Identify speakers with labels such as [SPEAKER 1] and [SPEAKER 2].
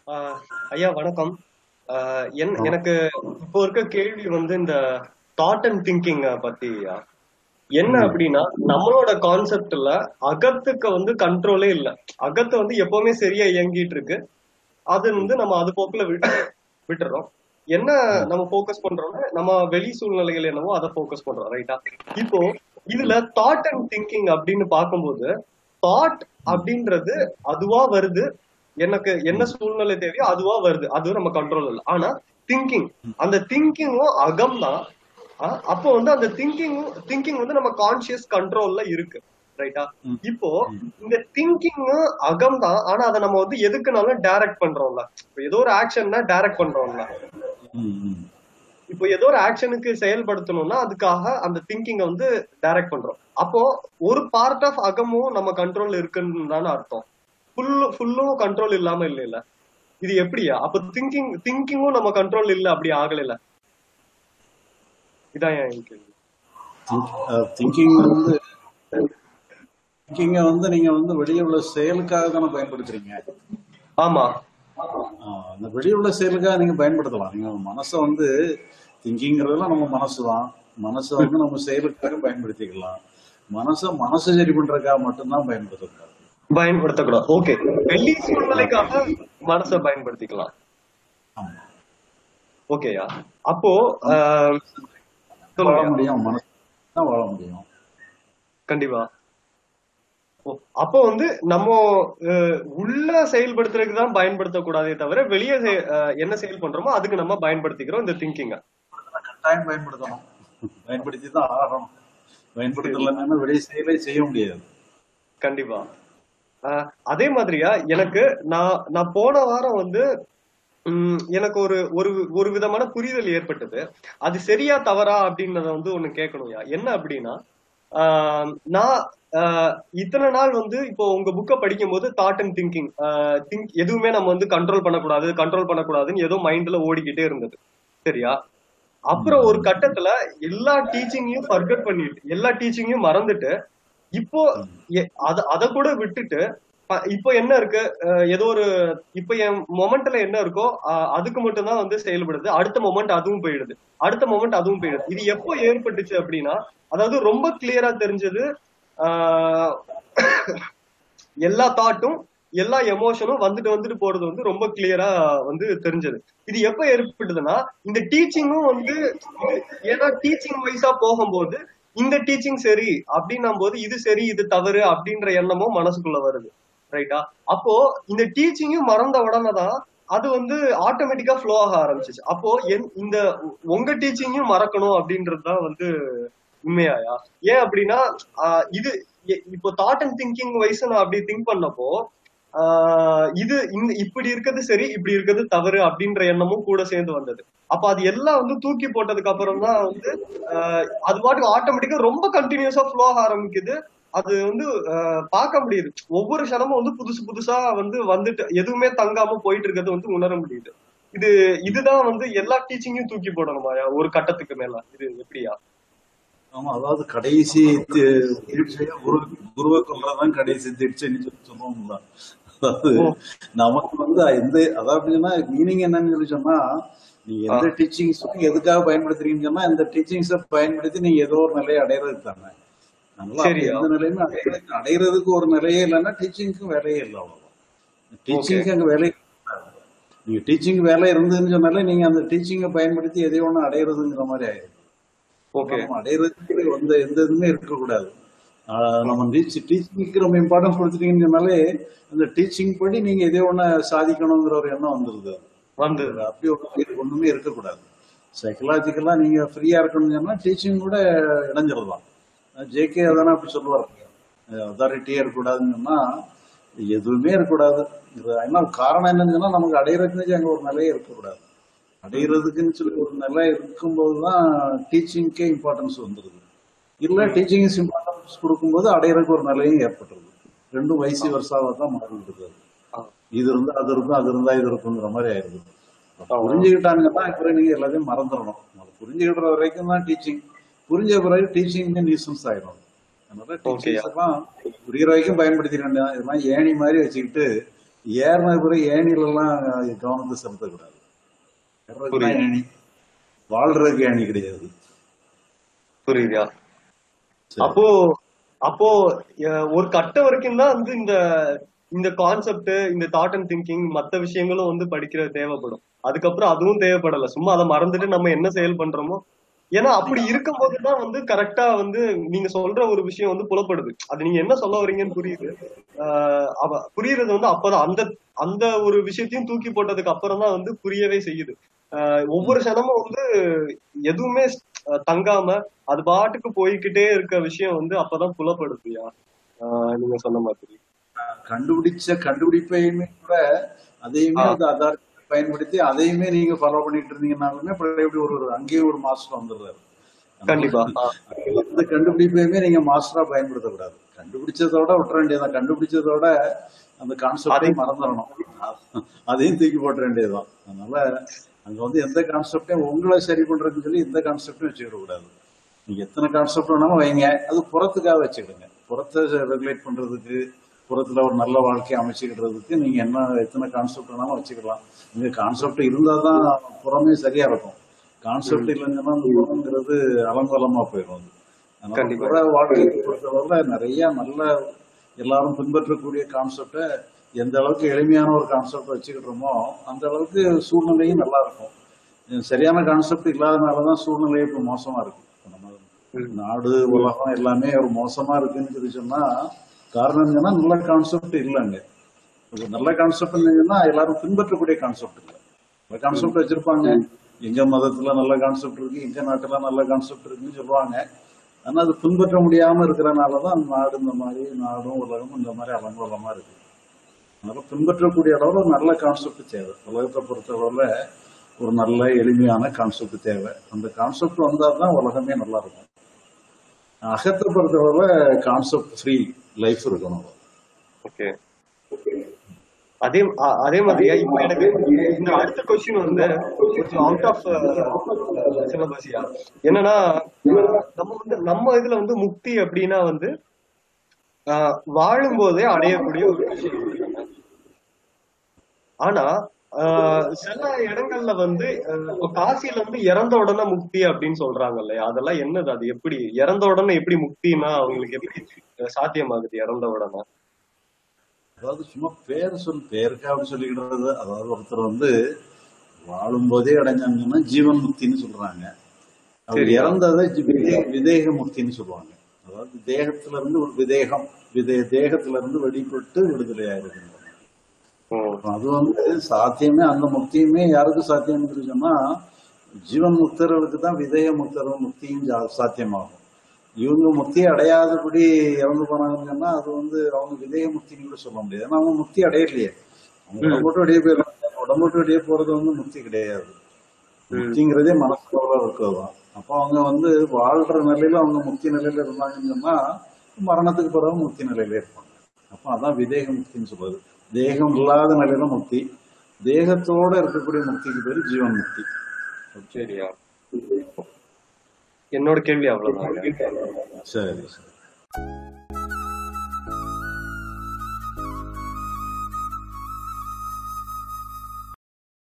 [SPEAKER 1] ஆஹ் ஐயா வணக்கம் ஆஹ் என் எனக்கு இப்போ இருக்க கேள்வி வந்து இந்த தாட் அண்ட் திங்கிங் பத்தி ஐயா. என்ன அப்படின்னா நம்மளோட கான்செப்ட்ல அகத்துக்கு வந்து கண்ட்ரோலே இல்ல அகத்து வந்து எப்பவுமே சரியா இயங்கிட்டு இருக்கு அது வந்து நம்ம அது போக்குல விட்டு விட்டுறோம் என்ன நம்ம ஃபோக்கஸ் பண்றோம்னா நம்ம வெளி சூழ்நிலைகள் என்னவோ அதை ஃபோக்கஸ் பண்றோம் ரைட்டா இப்போ இதுல தாட் அண்ட் திங்கிங் அப்படின்னு பார்க்கும்போது தாட் அப்படின்றது அதுவா வருது எனக்கு என்ன சூழ்நிலை தேவையோ அதுவா வருது அது நம்ம கண்ட்ரோல் இல்லை ஆனா திங்கிங் அந்த திங்கிங்கும் அகம் தான் அப்போ வந்து அந்த திங்கிங் திங்கிங் வந்து நம்ம கான்சியஸ் கண்ட்ரோல்ல இருக்கு ரைட்டா
[SPEAKER 2] ம்.
[SPEAKER 1] இப்போ இந்த திங்கிங் அகம் தான் ஆனா அதை நம்ம வந்து எதுக்குனாலும் டைரக்ட் பண்றோம்ல இப்போ ஏதோ ஒரு ஆக்ஷன்னா டைரக்ட் பண்றோம்ல
[SPEAKER 2] ம், ம்.
[SPEAKER 1] இப்போ ஏதோ ஒரு ஆக்ஷனுக்கு செயல்படுத்தணும்னா அதுக்காக அந்த திங்கிங்க வந்து டைரக்ட் பண்றோம் அப்போ ஒரு பார்ட் ஆஃப் அகமும் நம்ம கண்ட்ரோல் இருக்குன்னு தானே அர்த்தம் ஃபுல்லு ஃபுல்லும் கண்ட்ரோல் இல்லாம இல்ல இது எப்படியா அப்ப திங்கிங் திங்கிங்கும் நம்ம கண்ட்ரோல் இல்ல அப்படி ஆகல இதான் என் கேள்வி
[SPEAKER 2] திங்கிங் வந்து திங்கிங்கை வந்து நீங்க வந்து வெளியே உள்ள செயலுக்காக தானே பயன்படுத்துறீங்க
[SPEAKER 1] ஆமா
[SPEAKER 2] ஆஹ் அந்த வெளியே உள்ள செயலுக்காக நீங்க பயன்படுத்தலாம் நீங்க மனசை வந்து திங்கிங்கிறதுலாம் நம்ம மனசு தான் மனசை வந்து நம்ம செயலுக்காக பயன்படுத்திக்கலாம் மனசை மனசை சரி பண்றதுக்காக மட்டும்தான் பயன்படுத்தக்கூடாது
[SPEAKER 1] பயன்படுத்தக்கூடாது ஓகே வெளி சூழ்நிலைக்காக மனசை பயன்படுத்திக்கலாம்
[SPEAKER 2] ஆமா
[SPEAKER 1] ஓகேயா அப்போ ஆஹ்,
[SPEAKER 2] வாழ
[SPEAKER 1] சொல்லுங்க
[SPEAKER 2] முடியும் மனசு தான் வாழ முடியும்
[SPEAKER 1] கண்டிப்பா ஓ, அப்போ வந்து நம்ம அஹ், உள்ள செயல்படுத்துறதுக்கு தான் பயன்படுத்தக்கூடாதே தவிர வெளியே செய- அஹ், என்ன செயல் பண்றோமோ அதுக்கு நம்ம பயன்படுத்திக்கிறோம் இந்த திங்கிங்க
[SPEAKER 2] கட்டாயம் பயன்படுத்தணும் பயன்படுத்தி தான் ஆகணும் பயன்படுத்தலைன்னா வெளியே செயலே செய்ய முடியாது
[SPEAKER 1] கண்டிப்பா அஹ், அதே மாதிரியா எனக்கு நான் நான் போன வாரம் வந்து உம், எனக்கு ஒரு ஒரு ஒரு விதமான புரிதல் ஏற்பட்டது அது சரியா தவறா அப்படின்றத வந்து ஒண்ணு கேட்கணும்யா என்ன அப்படின்னா ஆஹ், நான் ஆஹ், இத்தனை நாள் வந்து இப்போ உங்க புக்கை படிக்கும் போது தாட் அண்ட் திங்கிங் திங்க் எதுவுமே நம்ம வந்து கண்ட்ரோல் பண்ணக்கூடாது கண்ட்ரோல் பண்ணக்கூடாதுன்னு ஏதோ மைண்ட்ல ஓடிக்கிட்டே இருந்தது சரியா அப்புறம் ஒரு கட்டத்துல எல்லா டீச்சிங்கையும் ஃபர்கட் பண்ணிட்டு எல்லா டீச்சிங்கையும் மறந்துட்டு இப்போ எ- அத அத கூட விட்டுட்டு ப- இப்போ என்ன இருக்கு அஹ் ஏதோ ஒரு இப்போ என் மொமெண்ட்ல என்ன இருக்கோ அஹ் அதுக்கு மட்டும்தான் வந்து செயல்படுது அடுத்த மொமெண்ட் அதுவும் போயிடுது அடுத்த மொமெண்ட் அதுவும் போயிடுது இது எப்போ ஏற்பட்டுச்சு அப்படின்னா அதாவது ரொம்ப கிளியரா தெரிஞ்சது ஆஹ் எல்லா தாட்டும் எல்லா எமோஷனும் வந்துட்டு வந்துட்டு போறது வந்து ரொம்ப கிளியரா வந்து தெரிஞ்சது இது எப்ப ஏற்பட்டதுன்னா இந்த டீச்சிங்கும் வந்து இது- ஏன்னா டீச்சிங் வைஸா போகும்போது இந்த டீச்சிங் சரி அப்படின்னும் போது இது சரி இது தவறு அப்படின்ற எண்ணமும் மனசுக்குள்ள வருது ரைட்டா அப்போ இந்த டீச்சிங்கும் மறந்த உடனே தான் அது வந்து ஆட்டோமேட்டிக்கா ஃப்ளோ ஆக ஆரம்பிச்சிச்சு அப்போ என்- இந்த உங்க டீச்சிங்கும் மறக்கணும் அப்படின்றது தான் வந்து உண்மையாயா ஏன் அப்படின்னா ஆஹ் இது எ- இப்போ தாட் அண்ட் திங்கிங் வைஸ் நான் அப்படி திங்க் பண்ணப்போ ஆஹ் இது இந்த இப்படி இருக்கிறது சரி இப்படி இருக்கிறது தவறு அப்படின்ற எண்ணமும் கூட சேர்ந்து வந்தது அப்ப அது எல்லாம் வந்து தூக்கி போட்டதுக்கு அப்புறம் தான் வந்து ஆஹ் அது பாட்டுக்கு ஆட்டோமேட்டிக்கா ரொம்ப கண்டினியூஸா ஃப்ளோ ஆக ஆரம்பிக்குது அது வந்து ஆஹ் பார்க்க முடியுது ஒவ்வொரு க்ஷணமும் வந்து புதுசு புதுசா வந்து வந்துட்டு எதுவுமே தங்காம போயிட்டு இருக்கிறது வந்து உணர முடியுது இது இதுதான் வந்து எல்லா டீச்சிங்கையும் தூக்கி போடணுமாயா ஒரு கட்டத்துக்கு மேல இது எப்படியா
[SPEAKER 2] ஆமா அதாவது கடைசி தி- தீட்சையா குரு குருவை கொள்றதுதான் கடைசி தீட்சைன்னு சொல்லி சொல்லுவோம்ல அதாவது
[SPEAKER 1] ஓ.
[SPEAKER 2] நமக்கு வந்து எந்த அதாவது மீனிங் என்னன்னு சொல்லி சொன்னா நீங்க எந்த டீச்சிங்ஸ் எதுக்காக பயன்படுத்துறீங்கன்னு சொன்னா இந்த டீச்சிங்ஸை பயன்படுத்தி நீங்க ஏதோ ஒரு நிலையை அடையிறதுக்கு தானே அதனால அப்படி
[SPEAKER 1] சரியா.
[SPEAKER 2] எந்த நிலையுமே அடையிறதுக்கு அடையிறதுக்கு ஒரு நிலையே இல்லைன்னா டீச்சிங்க்கும் வேலையே இல்லை அவ்வளவுதான் டீச்சிங்க்கு அங்க வேலை நீங்க டீச்சிங் வேலை இருந்ததுன்னு சொன்னாலே நீங்க அந்த டீச்சிங்கை பயன்படுத்தி எதையோ ஒண்ணு அடையிறதுங்கிற மாதிரி ஆயிடும்
[SPEAKER 1] ஓகே
[SPEAKER 2] நம்ம அடையிறதுக்கு வந்து எந்த இதுவுமே இருக்கக்கூடாது ஆஹ் நம்ம டீச்சிங்க்கு ரொம்ப இம்பார்ட்டன்ஸ் கொடுத்துட்டீங்கன்னு சொன்னாலே அந்த டீச்சிங் படி நீங்க எதோ ஒண்ணு சாதிக்கணுங்கிற ஒரு எண்ணம் வந்துருது
[SPEAKER 1] வந்து
[SPEAKER 2] அப்படி ஒரு ஒண்ணுமே இருக்கக்கூடாது சைக்கலாஜிக்கலா நீங்க ஃப்ரீயா இருக்கணும்னு சொன்னா டீச்சிங் கூட இணைஞ்சிடலாம் ஜேகே அதானே அப்படி சொல்லுவார் அத்தாரிட்டியே இருக்கக்கூடாதுன்னு சொன்னா எதுவுமே இருக்கக்கூடாது இது என்ன காரணம் என்னன்னு சொன்னா நமக்கு அடையிறதுக்கு அங்க ஒரு நிலையே இருக்கக்கூடாது அடையிறதுக்குன்னு சொல்லி ஒரு நிலை இருக்கும்போது தான் டீச்சிங்க்கே இம்பார்ட்டன்ஸ் வந்துருது இல்ல டீச்சிங் இம்பார்ட்டன்ஸ் கொடுக்கும்போது அடையிறதுக்கு ஒரு நிலையும் ஏற்பட்டுருது ரெண்டும் வயசு வருஷாவா தான் மாறிவிடுது அது. இது இருந்தா அது இருந்தா அது இருந்தா இது இருக்குங்கிற மாதிரி ஆயிருது அப்ப புரிஞ்சுக்கிட்டாங்கன்னா அப்புறம் நீங்க எல்லாத்தையும் மறந்துடணும் அது புரிஞ்சுக்கிற வரைக்கும் தான் டீச்சிங் புரிஞ்ச பிறகு டீச்சிங் நியூசன்ஸ் ஆயிடும் அதனால
[SPEAKER 1] Okay.
[SPEAKER 2] டீச்சர்ஸ் எல்லாம் புரியுற வரைக்கும் பயன்படுத்திக்க வேண்டியதான் இதெல்லாம் ஏணி மாதிரி வச்சுக்கிட்டு ஏறின பிறகு ஏணில எல்லாம் கவனத்தை செலுத்தக்கூடாது ஏறுறதுக்கு தான்
[SPEAKER 1] புரியுது.
[SPEAKER 2] ஏணி வாழ்றதுக்கு ஏணி கிடையாது
[SPEAKER 1] புரியுதா
[SPEAKER 2] சரி.
[SPEAKER 1] அப்போ அப்போ அஹ், ஒரு கட்டம் வரைக்கும் தான் வந்து இந்த இந்த கான்செப்ட் இந்த தாட் அண்ட் திங்கிங் மத்த விஷயங்களும் வந்து படிக்கிறது தேவைப்படும் அதுக்கப்புறம் அதுவும் தேவைப்படல சும்மா அதை மறந்துட்டு நம்ம என்ன செயல் பண்றோமோ ஏன்னா அப்படி இருக்கும்போது தான் வந்து கரெக்டா வந்து நீங்க சொல்ற ஒரு விஷயம் வந்து புலப்படுது அது நீங்க என்ன சொல்ல வரீங்கன்னு புரியுது ஆஹ் அவ புரியுறது வந்து அப்பதான் அந்த அந்த ஒரு விஷயத்தையும் தூக்கி போட்டதுக்கு அப்புறம் தான் வந்து புரியவே செய்யுது ஆஹ் ஒவ்வொரு க்ஷணமும் வந்து எதுவுமே அஹ் தங்காம அது பாட்டுக்கு போய்கிட்டே இருக்க விஷயம் வந்து அப்பதான் புலப்படுதுயா ஆஹ் நீங்க சொன்ன மாதிரி
[SPEAKER 2] கண்டுபிடிச்ச கண்டுபிடிப்பையுமே கூட அதையுமே
[SPEAKER 1] ஆ.
[SPEAKER 2] வந்து அதார் பயன்படுத்தி அதையுமே நீங்க ஃபாலோ பண்ணிட்டு இருந்தீங்கன்னாலுமே அப்புறம் எப்படி ஒரு ஒரு அங்கேயே ஒரு மாஸ்டர் வந்துடுறாரு
[SPEAKER 1] கண்டிப்பா ஆஹ்
[SPEAKER 2] எந்த கண்டுபிடிப்பையுமே நீங்க மாஸ்டரா பயன்படுத்தக்கூடாது கண்டுபிடிச்சதோட விட்டுற வேண்டியதான் கண்டுபிடிச்சதோட அந்த கான்செப்டையும்
[SPEAKER 1] அதையும்
[SPEAKER 2] மறந்துடணும் அதையும் தூக்கி போட்டுற வேண்டியதுதான் அதனால அங்க வந்து எந்த கான்செப்டையும் உங்களை சரி பண்றதுன்னு சொல்லி எந்த கான்செப்டும் வச்சுக்கிட கூடாது நீங்க எத்தனை கான்செப்ட் வேணாலும் வைங்க அது புறத்துக்காக வச்சுக்கிடுங்க புறத்தை ரெகுலேட் பண்றதுக்கு புறத்துல ஒரு நல்ல வாழ்க்கையை அமைச்சுக்கிடுறதுக்கு நீங்க என்ன எத்தனை கான்செப்ட் வேணாலும் வச்சுக்கலாம் நீங்க கான்செப்ட் இருந்தாதான் புறமே சரியா இருக்கும் கான்செப்ட் இல்லைங்கன்னா அந்த புறம்ங்கிறது அலங்கோலமா போயிடும் அது. அதனால
[SPEAKER 1] கண்டிப்பா.
[SPEAKER 2] புற வாழ்க்கையை பொறுத்தவரை நிறைய நல்ல எல்லாரும் பின்பற்றக்கூடிய கான்செப்டை எந்த அளவுக்கு எளிமையான ஒரு கான்செப்ட் வச்சுக்கிட்டோமோ அந்த அளவுக்கு சூழ்நிலையும் நல்லா இருக்கும் இது சரியான கான்செப்ட் இல்லாதனாலதான் சூழ்நிலை இப்ப மோசமா இருக்கு இப்ப நம்ம
[SPEAKER 1] ம்.
[SPEAKER 2] நாடு உலகம் எல்லாமே ஒரு மோசமா இருக்குன்னு சொல்லி சொன்னா காரணம் என்னன்னா நல்ல கான்செப்ட் இல்லைங்க ஒரு நல்ல கான்செப்ட் இருந்தீங்கன்னா எல்லாரும் பின்பற்றக்கூடிய கான்செப்ட் இல்லை நல்ல கான்செப்ட் வச்சிருப்பாங்க எங்க மதத்துல நல்ல கான்செப்ட் இருக்கு எங்க நாட்டுல நல்ல கான்செப்ட் இருக்குன்னு சொல்லுவாங்க ஆனா அது பின்பற்ற முடியாம இருக்கிறனாலதான் நாடு இந்த மாதிரி நாடும் உலகமும் இந்த மாதிரி அலங்கோலமா இருக்கு அதனால பின்பற்றக்கூடிய அளவுல ஒரு நல்ல கான்செப்ட் தேவை உலகத்தை பொறுத்தளவுல ஒரு நல்ல எளிமையான கான்செப்ட் தேவை அந்த கான்செப்ட் வந்தாதான் உலகமே நல்லா இருக்கும் அகத்தை பொறுத்தளவுல கான்செப்ட் ஃப்ரீ லைஃப் இருக்கணும்
[SPEAKER 1] ஓகே அதே அ- அதே மாதிரியா இப்போ எனக்கு இந்த அடுத்த கொஸ்டின் வந்து கொஞ்சம் அவுட் ஆஃப் சிலபஸ்யா என்னன்னா நம்ம வந்து நம்ம இதுல வந்து முக்தி அப்படின்னா வந்து ஆஹ் வாழும் போதே அடையக்கூடிய ஒரு விஷயம் ஆனா ஆஹ் சில இடங்கள்ல வந்து ஆஹ் இப்ப காசியில வந்து இறந்த உடனே முக்தி அப்படின்னு சொல்றாங்க இல்லையா அதெல்லாம் என்னது அது எப்படி இறந்த உடனே எப்படி முக்தினா அவங்களுக்கு எப்படி சாத்தியமாகுது இறந்த உடனே
[SPEAKER 2] அதாவது சும்மா பேர் சொல் பேருக்கா அப்படி சொல்லிக்கிடுறது அதாவது ஒருத்தர் வந்து வாழும் போதே அடைஞ்சாங்கன்னா ஜீவன் முக்தின்னு சொல்றாங்க அவர்
[SPEAKER 1] சரியா.
[SPEAKER 2] இறந்ததை ஜி- விதே- விதேக முக்தின்னு சொல்லுவாங்க அதாவது தேகத்துல இருந்து ஒரு விதேகம் விதே தேகத்துல இருந்து வெளிப்பட்டு விடுதலையா இருக்குங்க
[SPEAKER 1] ம்,
[SPEAKER 2] அது வந்து சாத்தியமே அந்த முக்தியுமே யாருக்கு சாத்தியம் சொன்னா ஜீவன் முக்தர்களுக்கு தான் விதய முக்தர் முக்தியும் ஜா- சாத்தியமாகும் இவங்க முக்தி அடையாதபடி இறந்து போனாங்கன்னு சொன்னா அது வந்து அவங்க விதய முக்தின்னு கூட சொல்ல முடியாது ஏன்னா அவங்க முக்தி அடையலையே அவங்க
[SPEAKER 1] ம்.
[SPEAKER 2] உடம்போட்டு வெளியே போயிடுறாங்க உடம்போட்டு வெளியே போறது வந்து முக்தி கிடையாது
[SPEAKER 1] ம்.
[SPEAKER 2] முக்திங்கிறதே மனசுல இருக்கிறதுதான் அப்போ அவங்க வந்து வாழ்ற நிலையில அவங்க முக்தி நிலையில இருந்தாங்கன்னு சொன்னா மரணத்துக்கு பிறகு முக்தி நிலையில இருப்பாங்க அப்போ அதான் விதேக முக்தின்னு சொல்றது தேகம் இல்லாத நிலையில முக்தி தேகத்தோட இருக்கக்கூடிய முக்திக்கு பேரு ஜீவன் முக்தி
[SPEAKER 1] சரியா என்னோட கேள்வி அவ்வளவுதான்
[SPEAKER 2] சரி சரி